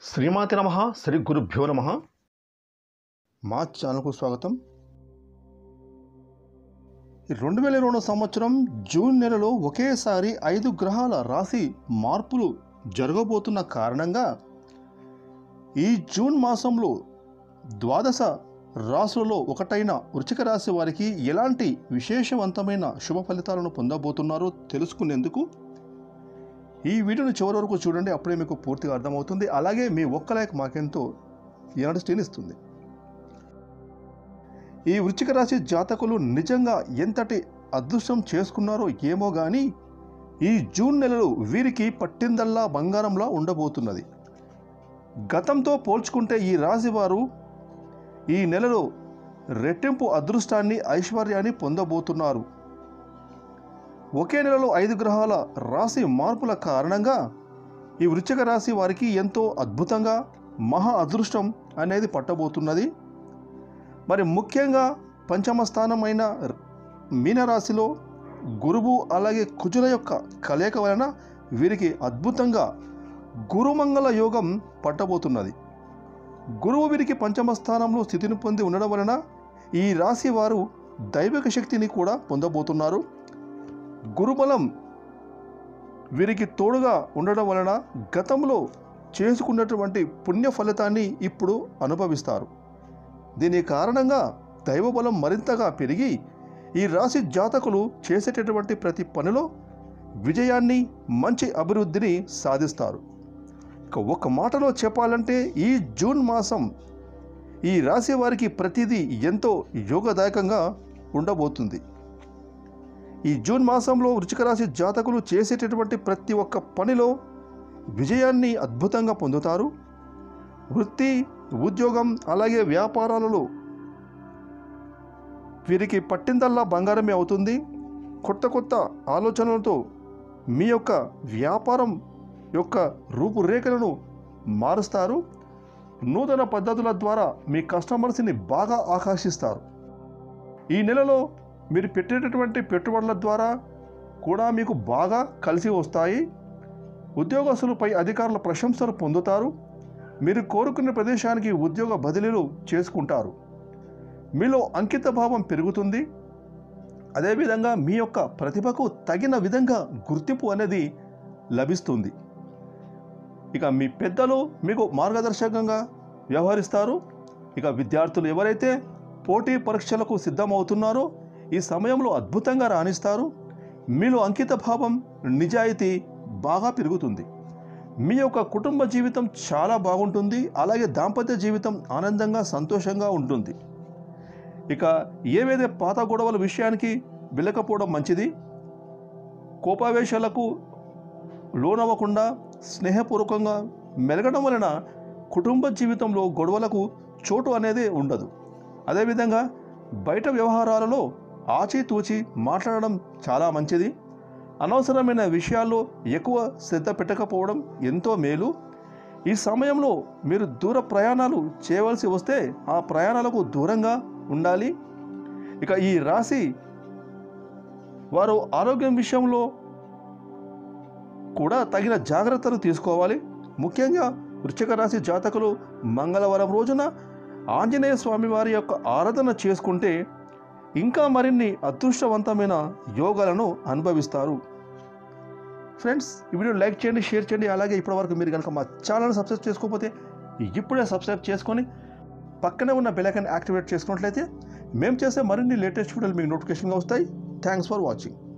శ్రీమాతి నమ శ్రీ గురుభ్యో నమ మా ఛానల్కు స్వాగతం ఈ రెండు వేల ఇరవై సంవత్సరం జూన్ నెలలో ఒకేసారి ఐదు గ్రహాల రాశి మార్పులు జరగబోతున్న కారణంగా ఈ జూన్ మాసంలో ద్వాదశ రాశులలో ఒకటైన వృచ్చిక రాశి వారికి ఎలాంటి విశేషవంతమైన శుభ ఫలితాలను పొందబోతున్నారో తెలుసుకునేందుకు ఈ వీడియోని చివరి వరకు చూడండి అప్పుడే మీకు పూర్తిగా అర్థమవుతుంది అలాగే మీ ఒక్క లైక్ మాకెంతో ఎనర్జీని ఇస్తుంది ఈ వృచ్చిక రాశి జాతకులు నిజంగా ఎంతటి అదృష్టం చేసుకున్నారో ఏమో కానీ ఈ జూన్ నెలలో వీరికి పట్టిందల్లా బంగారంలా ఉండబోతున్నది గతంతో పోల్చుకుంటే ఈ రాశి వారు ఈ నెలలో రెట్టింపు అదృష్టాన్ని ఐశ్వర్యాన్ని పొందబోతున్నారు ఒకే నెలలో ఐదు గ్రహాల రాశి మార్పుల కారణంగా ఈ వృశ్చిక రాశి వారికి ఎంతో అద్భుతంగా మహా అదృష్టం అనేది పట్టబోతున్నది మరి ముఖ్యంగా పంచమ స్థానమైన మీనరాశిలో గురువు అలాగే కుజుల యొక్క కలయిక వలన వీరికి అద్భుతంగా గురుమంగళ యోగం పట్టబోతున్నది గురువు వీరికి పంచమ స్థానంలో స్థితిని పొంది ఉండడం వలన ఈ రాశి వారు దైవిక శక్తిని కూడా పొందబోతున్నారు గురుబలం వీరికి తోడుగా ఉండడం వలన గతంలో చేసుకున్నటువంటి పుణ్య ఫలితాన్ని ఇప్పుడు అనుభవిస్తారు దీని కారణంగా దైవబలం మరింతగా పెరిగి ఈ రాశి జాతకులు చేసేటటువంటి ప్రతి పనిలో విజయాన్ని మంచి అభివృద్ధిని సాధిస్తారు ఇక ఒక మాటలో చెప్పాలంటే ఈ జూన్ మాసం ఈ రాశి వారికి ప్రతిదీ ఎంతో యోగదాయకంగా ఉండబోతుంది ఈ జూన్ మాసంలో వృచ్చిక రాశి జాతకులు చేసేటటువంటి ప్రతి ఒక్క పనిలో విజయాన్ని అద్భుతంగా పొందుతారు వృత్తి ఉద్యోగం అలాగే వ్యాపారాలలో వీరికి పట్టిందల్లా బంగారమే అవుతుంది కొత్త కొత్త ఆలోచనలతో మీ యొక్క వ్యాపారం యొక్క రూపురేఖలను మారుస్తారు నూతన పద్ధతుల ద్వారా మీ కస్టమర్స్ని బాగా ఆకర్షిస్తారు ఈ నెలలో మీరు పెట్టేటటువంటి పెట్టుబడుల ద్వారా కూడా మీకు బాగా కలిసి వస్తాయి ఉద్యోగస్తులపై అధికారుల ప్రశంసలు పొందుతారు మీరు కోరుకున్న ప్రదేశానికి ఉద్యోగ బదిలీలు చేసుకుంటారు మీలో అంకిత భావం పెరుగుతుంది అదేవిధంగా మీ యొక్క ప్రతిభకు తగిన విధంగా గుర్తింపు అనేది లభిస్తుంది ఇక మీ పెద్దలు మీకు మార్గదర్శకంగా వ్యవహరిస్తారు ఇక విద్యార్థులు ఎవరైతే పోటీ పరీక్షలకు సిద్ధమవుతున్నారో ఈ సమయంలో అద్భుతంగా రాణిస్తారు మీలో అంకిత భావం నిజాయితీ బాగా పెరుగుతుంది మీ యొక్క కుటుంబ జీవితం చాలా బాగుంటుంది అలాగే దాంపత్య జీవితం ఆనందంగా సంతోషంగా ఉంటుంది ఇక ఏవైతే పాత గొడవల విషయానికి వెళ్ళకపోవడం మంచిది కోపావేశాలకు లోనవ్వకుండా స్నేహపూర్వకంగా మెలగడం వలన కుటుంబ జీవితంలో గొడవలకు చోటు అనేది ఉండదు అదేవిధంగా బయట వ్యవహారాలలో ఆచితూచి మాట్లాడడం చాలా మంచిది అనవసరమైన విషయాల్లో ఎక్కువ శ్రద్ధ పెట్టకపోవడం ఎంతో మేలు ఈ సమయంలో మీరు దూర ప్రయాణాలు చేయవలసి వస్తే ఆ ప్రయాణాలకు దూరంగా ఉండాలి ఇక ఈ రాశి వారు ఆరోగ్యం విషయంలో కూడా తగిన జాగ్రత్తలు తీసుకోవాలి ముఖ్యంగా వృశ్చిక రాశి జాతకులు మంగళవారం రోజున ఆంజనేయ స్వామి వారి యొక్క ఆరాధన చేసుకుంటే ఇంకా మరిన్ని అదృష్టవంతమైన యోగాలను అనుభవిస్తారు ఫ్రెండ్స్ ఈ వీడియో లైక్ చేయండి షేర్ చేయండి అలాగే ఇప్పటివరకు మీరు కనుక మా ఛానల్ సబ్స్క్రైబ్ చేసుకోకపోతే ఇప్పుడే సబ్స్క్రైబ్ చేసుకొని పక్కనే ఉన్న బెలైకన్ యాక్టివేట్ చేసుకున్నట్లయితే మేము చేసే మరిన్ని లేటెస్ట్ వీడియోలు మీకు నోటిఫికేషన్గా వస్తాయి థ్యాంక్స్ ఫర్ వాచింగ్